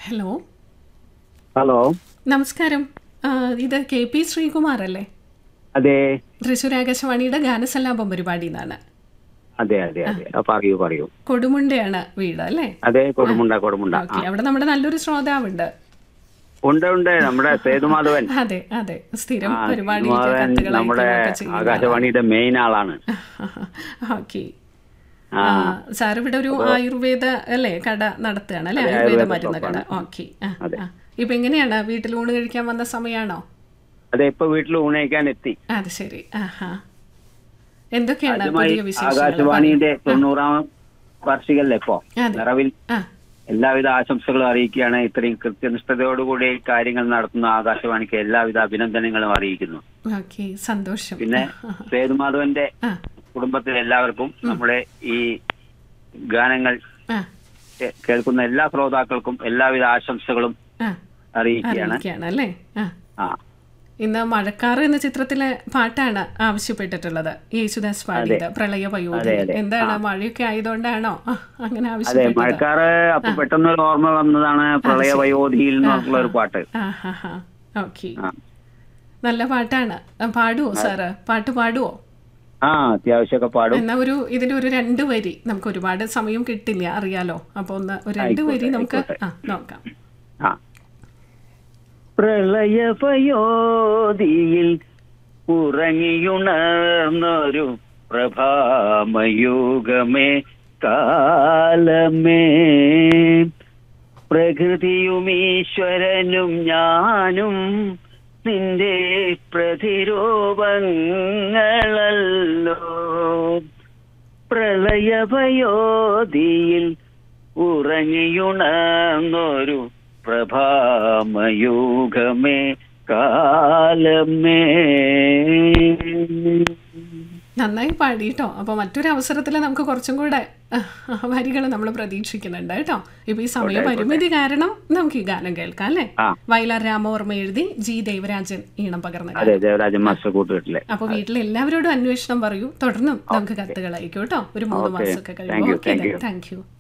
Hello hello നമസ്കാരം ആ, ഇത് കെ പി ശ്രീകുമാർ അല്ലേ അതെ തൃശ്ശൂർ ആകാശവാണിയുടെ ഗാനസല്ലാപം പരിപാടി എന്നാണ് അതെ അതെ അതെ ആ, പറയൂ പറയൂ കൊടുമുണ്ടയാണ് വീട് അല്ലേ അതെ കൊടുമുണ്ട കൊടുമുണ്ട ഓക്കെ അവിടെ നമ്മുടെ നല്ലൊരു ശ്രോതാവുണ്ട് ഉണ്ട് ഉണ്ട് നമ്മുടെ സേതുമാധവൻ അതെ അതെ സ്ഥിരം ആ, പരിപാടി സേതുമാധവൻ നമ്മുടെ ആകാശവാണിയുടെ മെയിൻ ആളാണ് ഓക്കെ ആ സാർ ഇവിടെ ഒരു ആയുർവേദ അല്ലേ കട നടത്തുകയാണ് അല്ലേ അതെ, ആയുർവേദ ആയുർവേദ മരുന്ന് കട ഷോപ്പാണ്. ഓക്കെ അതെ. ഇപ്പൊ എങ്ങനെയാണ് വീട്ടിൽ ഊണ് കഴിക്കാൻ വന്ന സമയമാണോ അതെ ഇപ്പൊ വീട്ടിൽ ഊണയിക്കാൻ എത്തി അത് ശരി ആഹാ എന്തൊക്കെയാണ് ആദ്യമായി പുതിയ വിശേഷങ്ങൾ ആകാശവാണിയുടെ തൊണ്ണൂറാം വാർഷികല്ലേ ഇപ്പോ അതെ. നിറവിൽ ആ എല്ലാവിധ ആശംസകളും അറിയിക്കുകയാണ് ഇത്രയും കൃത്യനിഷ്ഠതയോടുകൂടി കാര്യങ്ങൾ നടത്തുന്ന ആകാശവാണിക്ക് എല്ലാവിധ അഭിനന്ദനങ്ങളും അറിയിക്കുന്നു ഓക്കെ സന്തോഷം പിന്നെ സേതുമാധവന്റെ ആ കുടുംബത്തിലെ എല്ലാവർക്കും നമ്മുടെ ഈ ഗാനങ്ങൾ ആ കേ- കേൾക്കുന്ന എല്ലാ ശ്രോതാക്കൾക്കും എല്ലാവിധ ആശംസകളും ആ അറിയിക്കുകയാണ് അറിയിക്കുകയാണ് അല്ലേ ആ ആ ഇന്ന് മഴക്കാറ് എന്ന ചിത്രത്തിലെ പാട്ടാണ് ആവശ്യപ്പെട്ടിട്ടുള്ളത് യേശുദാസ് പാടിയത് പ്രളയ പയോധി അതെ, അതെ. എന്താണ് മഴയൊക്കെ ആയതുകൊണ്ടാണോ ആ, അങ്ങനെ അതെ ആവശ്യപ്പെട്ടത് മഴക്കാറ് അപ്പൊ പെട്ടെന്നൊരു ഓർമ്മ വന്നതാണ് പ്രളയ വയോധിയിൽ നിന്നുള്ള ഒരു പാട്ട് ആ ഹാ ഹാ ഓക്കെ ആ. നല്ല പാട്ടാണ് ആ, പാടുവോ സാറ് പാട്ട് പാടുവോ ആ അത്യാവശ്യമൊക്കെ പാടും എന്നാ ഒരു ഇതിന്റെ ഒരു രണ്ട് വരി നമുക്ക് ഒരുപാട് സമയം കിട്ടില്ല അറിയാലോ അപ്പൊ ഒന്ന് ഒരു രണ്ട് വരി ആയിക്കോട്ടെ, നമുക്ക് ആയിക്കോട്ടെ. ആ നോക്കാം ആ പ്രളയപയോധിയിൽ ഉറങ്ങിയുണർന്നൊരു പ്രഭാമയുഗമേ കാലമേ പ്രകൃതിയും ഈശ്വരനും ഞാനും നിന്റെ പ്രതിരൂപങ്ങളല്ലോ പ്രളയഭയോധിയിൽ ഉറങ്ങിയുണർന്നൊരു പ്രഭാമയുഗമേ കാലമേ നന്നായി പാടിട്ടോ അപ്പൊ മറ്റൊരു അവസരത്തിൽ നമുക്ക് കുറച്ചും കൂടെ വരികൾ നമ്മൾ പ്രതീക്ഷിക്കുന്നുണ്ട് കേട്ടോ ഇപ്പൊ ഈ സമയ പരിമിതി കാരണം നമുക്ക് ഈ ഗാനം കേൾക്കാം അല്ലേ ആ. വയലാർ രാമവർമ്മ എഴുതി ജി ദേവരാജൻ ഈണം പകർന്ന ഗാനം അതെ ദേവരാജൻ മാസ്റ്റർ കൂട്ടുകെട്ടിലെ അപ്പൊ വീട്ടിൽ എല്ലാവരോടും അന്വേഷണം പറയൂ തുടർന്നും നമുക്ക് കത്തുകൾ അയക്കും കേട്ടോ ഒരു മൂന്ന് Okay. മാസമൊക്കെ Thank കഴിയുമ്പോൾ you, okay thank you. Thank U